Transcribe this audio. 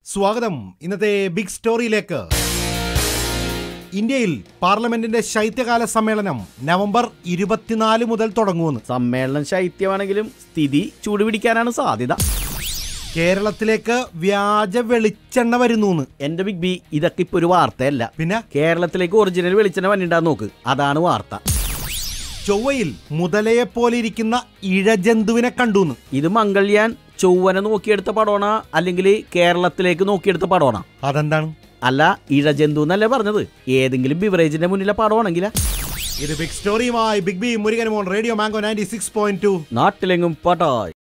സ്വാഗതം ഇന്നത്തെ ബിഗ് സ്റ്റോറിയിലേക്ക് ഇന്ത്യയിൽ പാർലമെന്റിന്റെ ശൈത്യകാല സമ്മേളനം നവംബർ ഇരുപത്തിനാല് മുതൽ തുടങ്ങുമെന്ന് സമ്മേളനം ശൈത്യമാണെങ്കിലും സ്ഥിതി ചൂടുപിടിക്കാനാണ് സാധ്യത കേരളത്തിലേക്ക് വ്യാജ വെളിച്ചെണ്ണ വരുന്നു എന്റെ ബിഗ് ബി ഇതൊക്കെ ഇപ്പൊ ഒരു വാർത്തയല്ല പിന്നെ കേരളത്തിലേക്ക് ഒറിജിനൽ വെളിച്ചെണ്ണ വന്നിണ്ടാന്ന് നോക്ക് അതാണ് വാർത്ത ചൊവ്വയിൽ മുതലയെ പോലെ ഇരിക്കുന്ന ഇഴജന്തുവിനെ കണ്ടുന്ന് ഇത് മംഗൾയാൻ ചൊവ്വനെ നോക്കിയെടുത്ത പടമാണ അല്ലെങ്കിൽ കേരളത്തിലേക്ക് നോക്കിയെടുത്ത പടമാണ അതെന്താണ് അല്ല ഇഴജന്തു എന്നല്ലേ പറഞ്ഞത് ഏതെങ്കിലും ബിവറേജിന്റെ മുന്നിലെ പടമാണെങ്കിലാ ഇത് ബിഗ് സ്റ്റോറിയുമായി ബിഗ് ബി മുരുകൻ മോൺ Radio Mango ninety six point two നാട്ടിലെങ്ങും പടായ്